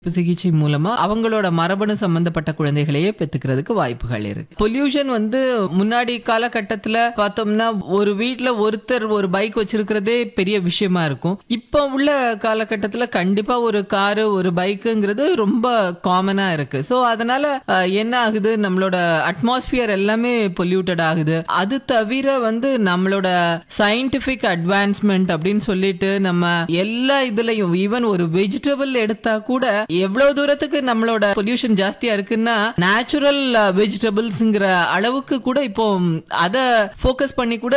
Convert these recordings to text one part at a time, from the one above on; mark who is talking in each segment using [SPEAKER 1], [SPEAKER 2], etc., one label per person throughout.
[SPEAKER 1] சிகிச்சை மூலமா அவங்களோட மரபணு சம்பந்தப்பட்ட குழந்தைகளையே பெத்துக்கிறதுக்கு வாய்ப்புகள் இருக்கு பொல்யூஷன் வந்து முன்னாடி காலகட்டத்துல பார்த்தோம்னா ஒரு வீட்ல ஒருத்தர் ஒரு பைக் வச்சிருக்கிறதே பெரிய விஷயமா இருக்கும் இப்போ உள்ள காலகட்டத்துல கண்டிப்பா ஒரு காரு ஒரு பைக்குங்கிறது ரொம்ப காமனா இருக்கு ஸோ அதனால அஹ், என்ன ஆகுது நம்மளோட அட்மாஸ்பியர் எல்லாமே பொல்யூட்டட் ஆகுது அது தவிர வந்து நம்மளோட சயின்டிபிக் அட்வான்ஸ்மெண்ட் அப்படின்னு சொல்லிட்டு நம்ம எல்லா இதுலயும் ஈவன் ஒரு வெஜிடபிள் எடுத்தா கூட எவ்வளவு தூரத்துக்கு நம்மளோட பொல்யூஷன் ஜாஸ்தியா இருக்குன்னா நேச்சுரல் வெஜிடபிள்ஸ்ங்கிற அளவுக்கு கூட இப்போ அத ஃபோக்கஸ் பண்ணி கூட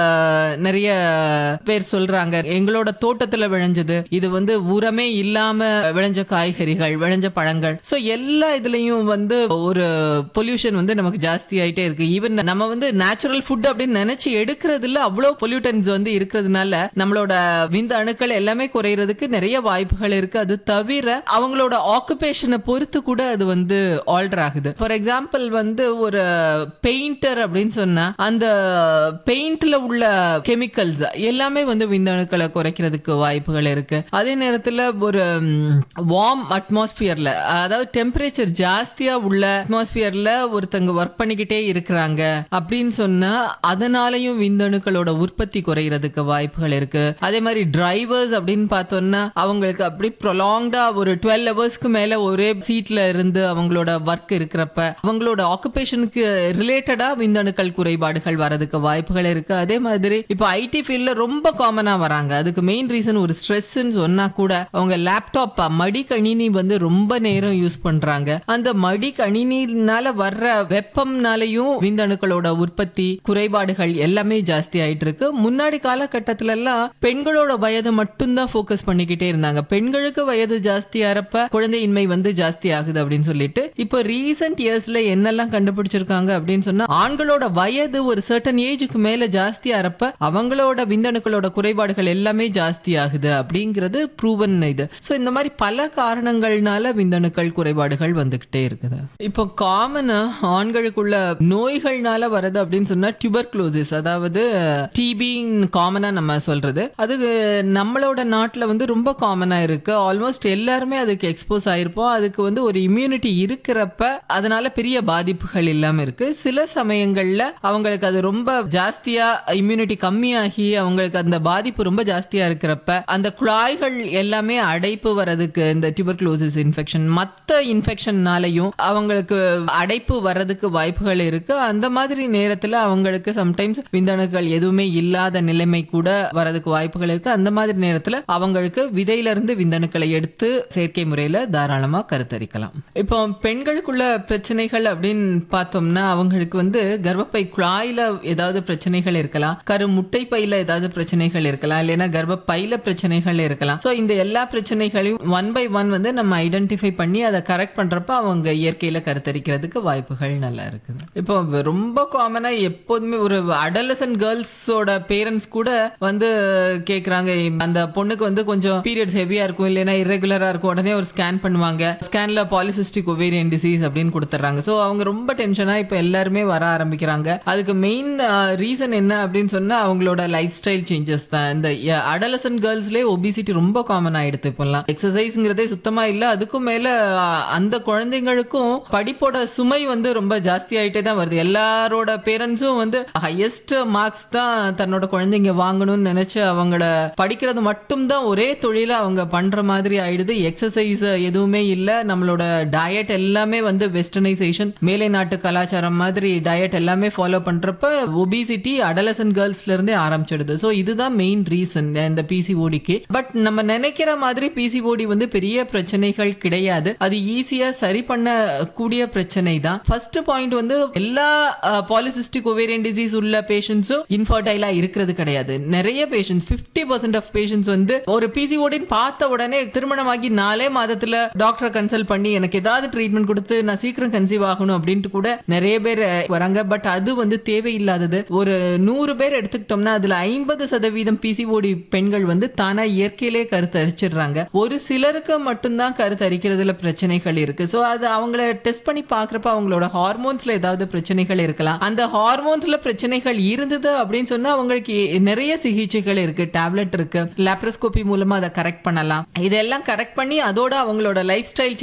[SPEAKER 1] நிறைய பேர் சொல்றாங்க எங்களோட தோட்டத்துல விளைஞ்சது இது வந்து உரமே இல்லாம விளைஞ்ச காய்கறிகள் விளைஞ்ச பழங்கள் சோ எல்லா இதுலயும் வந்து ஒரு பொல்யூஷன் வந்து நமக்கு ஜாஸ்தி ஆயிட்டே இருக்கு ஈவன் நம்ம வந்து நேச்சுரல் ஃபுட் அப்படின்னு நினைச்சு எடுக்கிறதுல அவ்வளவு பொல்யூட்டன்ஸ் வந்து இருக்கிறதுனால நம்மளோட விந்த அணுக்கள் எல்லாமே குறையறதுக்கு நிறைய வாய்ப்புகள் இருக்கு அது தவிர அவங்களோட ஆக்குபேஷனை பொறுத்து கூட அது வந்து ஆல்டர் ஆகுது ஃபார் எக்ஸாம்பிள் வந்து ஒரு பெயிண்டர் அப்படின்னு சொன்னா அந்த பெயிண்ட்ல உள்ள கெமிக்கல்ஸ் எல்லாமே வந்து விந்தணுக்களை குறைக்கிறதுக்கு வாய்ப்புகள் இருக்கு அதே நேரத்துல ஒரு வார்ம் அட்மாஸ்பியர்ல அதாவது டெம்பரேச்சர் ஜாஸ்தியா உள்ள அட்மாஸ்பியர்ல ஒருத்தங்க ஒர்க் பண்ணிக்கிட்டே இருக்கிறாங்க அப்படின்னு சொன்னா அதனாலயும் விந்தணுக்களோட உற்பத்தி குறைகிறதுக்கு வாய்ப்புகள் இருக்கு அதே மாதிரி டிரைவர்ஸ் அப்படின்னு பார்த்தோம்னா அவங்களுக்கு அப்படி ப்ரொலாங்டா ஒரு டுவெல் ஹவர்ஸ்க்கு மேல ஒரே சீட்ல இருந்து அவங்களோட ஒர்க் இருக்கிறப்ப அவங்களோட ஆக்குபேஷனுக்கு ரிலேட்டடா விந்தணுக்கள் குறைபாடுகள் வரதுக்கு வாய்ப்புகள் இருக்கு அதே மாதிரி இப்போ ஐடி ஃபீல்ட்ல ரொம்ப காமனா வராங்க அதுக்கு மெயின் ரீசன் ஒரு ஸ்ட்ரெஸ்ன்னு சொன்னா கூட அவங்க லேப்டாப் மடிக்கணினி வந்து ரொம்ப நேரம் யூஸ் பண்றாங்க அந்த மடிக்கணினினால வர்ற வெப்பம்னாலையும் விந்தணுக்களோட உற்பத்தி குறைபாடுகள் எல்லாமே ஜாஸ்தி ஆயிட்டு இருக்கு முன்னாடி காலகட்டத்துல எல்லாம் பெண்களோட வயது மட்டும்தான் ஃபோக்கஸ் பண்ணிக்கிட்டே இருந்தாங்க பெண்களுக்கு வயது ஜாஸ்தி ஆறப்ப குழந்தையின்மை வந்து ஜாஸ்தி ஆகுது அப்படின்னு சொல்லிட்டு இப்போ ரீசெண்ட் இயர்ஸ்ல என்னெல்லாம் கண்டுபிடிச்சிருக்காங்க அப்படின்னு சொன்னா ஆண்களோட வயது ஒரு சர்டன் ஏஜுக்கு மேல ஜாஸ்தி ஆறப்ப அவங்களோட விந்தணுக்களோட குறைபாடுகள் எல்லாமே ஜாஸ்தி ஆகுது அப்படிங்கிறது ப்ரூவன் இது ஸோ இந்த மாதிரி பல காரணங்கள்னால விந்தணுக்கள் குறைபாடுகள் வந்துகிட்டே இருக்குது இப்போ காமனா ஆண்களுக்குள்ள நோய்கள்னால வருது அப்படின்னு சொன்னா டியூபர்குலோசிஸ் அதாவது டிபின்னு காமனா நம்ம சொல்றது அது நம்மளோட நாட்டுல வந்து ரொம்ப காமனா இருக்கு ஆல்மோஸ்ட் எல்லாருமே அதுக்கு எக்ஸ்போஸ் ஆயிருப்போம் அதுக்கு வந்து ஒரு இம்யூனிட்டி இருக்கிறப்ப அதனால பெரிய பாதிப்புகள் இல்லாம இருக்கு சில சமயங்கள்ல அவங்களுக்கு அது ரொம்ப ஜாஸ்தியா இம்யூனிட்டி கம்மியாகி அவங்களுக்கு அந்த பாதிப்பு ரொம்ப ஜாஸ்தியா இருக்கிறப்ப அந்த குழாய்கள் எல்லாமே அடைப்பு வர்றதுக்கு இந்த டியூபர்குலோசிஸ் இன்ஃபெக்ஷன் மத்த இன்ஃபெக்ஷன்னாலையும் அவங்களுக்கு அடைப்பு வர்றதுக்கு வாய்ப்புகள் இருக்கு அந்த மாதிரி நேரத்துல அவங்களுக்கு சம்டைம்ஸ் விந்தணுக்கள் எதுவுமே இல்லாத நிலைமை கூட வரதுக்கு வாய்ப்புகள் இருக்கு அந்த மாதிரி நேரத்துல அவங்களுக்கு விதையில இருந்து விந்தணுக்களை எடுத்து செயற்கை முறையில தாராளமா கருத்தரிக்கலாம் இப்போ பெண்களுக்குள்ள பிரச்சனைகள் அப்படின்னு பார்த்தோம்னா அவங்களுக்கு வந்து கர்ப்பப்பை குழாயில ஏதாவது பிரச்சனைகள் இருக்கலாம் கரு முட்டை பையில ஏதாவது பிரச்சனைகள் இருக்கலாம் இல்லைன்னா கர்ப்பப்பையில பிரச்சனைகள் இருக்கலாம் ஸோ இந்த எல்லா பிரச்சனைகளையும் ஒன் பை ஒன் வந்து நம்ம ஐடென்டிஃபை பண்ணி அதை கரெக்ட் பண்றப்ப அவங்க இயற்கையில கருத்தரிக்கிறதுக்கு வாய்ப்புகள் நல்லா இருக்குது இப்போ ரொம்ப காமனா எப்போதுமே ஒரு அடலசன் கேர்ள்ஸோட பேரண்ட்ஸ் கூட வந்து கேக்குறாங்க அந்த பொண்ணுக்கு வந்து கொஞ்சம் பீரியட்ஸ் ஹெவியா இருக்கும் இல்லைன்னா irregular-ஆ இருக்கும் உடனே ஒரு ஸ்கேன் பண்ணுவாங்க ஸ்கேன்ல பாலிசிஸ்டிக் ஒவேரியன் டிசீஸ் அப்படின்னு கொடுத்துட்றாங்க ஸோ அவங்க ரொம்ப டென்ஷனா இப்போ எல்லாருமே வர ஆரம்பிக்கிறாங்க அதுக்கு மெயின் ரீசன் என்ன அப்படின்னு சொன்னா அவங்களோட லைஃப் ஸ்டைல் சேஞ்சஸ் தான் இந்த அடலசன் கேர்ள்ஸ்லேயே ஒபிசிட்டி ரொம்ப காமன் ஆயிடுது இப்போல்லாம் எக்ஸசைஸ்ங்கிறதே சுத்தமா இல்லை அதுக்கும் மேல அஹ், அந்த குழந்தைங்களுக்கும் படிப்போட சுமை வந்து ரொம்ப ஜாஸ்தி ஆயிட்டே தான் வருது எல்லாரோட பேரண்ட்ஸும் வந்து ஹையஸ்ட் மார்க்ஸ் தான் தன்னோட குழந்தைங்க வாங்கணும்னு நினைச்சு அவங்கள படிக்கிறது மட்டும்தான் ஒரே தொழில அவங்க பண்ற மாதிரி ஆயிடுது எக்ஸசைஸ் எதுவுமே இல்ல நம்மளோட டயட் எல்லாமே வந்து வெஸ்டர்னைசேஷன் மேலை நாட்டு கலாச்சாரம் மாதிரி டயட் எல்லாமே ஃபாலோ பண்றப்ப ஒபிசிட்டி அடலசன் கேர்ள்ஸ்ல இருந்தே ஆரம்பிச்சிடுது ஸோ இதுதான் மெயின் ரீசன் இந்த பிசிஓடிக்கு பட் நம்ம நினைக்கிற மாதிரி பிசிஓடி வந்து பெரிய பிரச்சனைகள் கிடையாது அது ஈஸியா சரி பண்ணக்கூடிய பிரச்சனை தான் ஃபர்ஸ்ட் பாயிண்ட் வந்து எல்லா பாலிசிஸ்டிக் ஒவேரியன் டிசீஸ் உள்ள பேஷண்ட்ஸும் இன்ஃபர்டைலா இருக்கிறது கிடையாது நிறைய patients fifty percent of patients வந்து ஒரு பிசிஓடின்னு பார்த்த உடனே திருமணமாகி நாலே மாதத்துல டாக்டரை கன்சல்ட் பண்ணி எனக்கு ஏதாவது ட்ரீட்மெண்ட் கொடுத்து நான் சீக்கிரம் கன்சீவ் ஆகணும் அப்படின்ட்டு கூட நிறைய பேர் வராங்க பட் அது வந்து தேவையில்லாதது ஒரு நூறு பேர் எடுத்துக்கிட்டோம்னா அதுல ஐம்பது சதவீதம் பிசிஓடி பெண்கள் வந்து தானா இயற்கையிலே கருத்து அரிச்சிடுறாங்க ஒரு சிலருக்கு மட்டும்தான் கருத்து அரிக்கிறதுல பிரச்சனைகள் இருக்கு ஸோ அது அவங்கள டெஸ்ட் பண்ணி பார்க்குறப்ப அவங்களோட ஹார்மோன்ஸ்ல ஏதாவது பிரச்சனைகள் இருக்கலாம் அந்த ஹார்மோன்ஸ்ல பிரச்சனைகள் இருந்தது அப்படின்னு சொன்னா அவங்களுக்கு நிறைய சிகிச்சைகள் இருக்கு டேப்லெட் இருக்கு லேப்ரோஸ்கோபி மூலமா அதை கரெக்ட் பண்ணலாம் இதெல்லாம் கரெக்ட் பண்ணி அதோட அவங்களோட லைஃப் ஸ்டைல்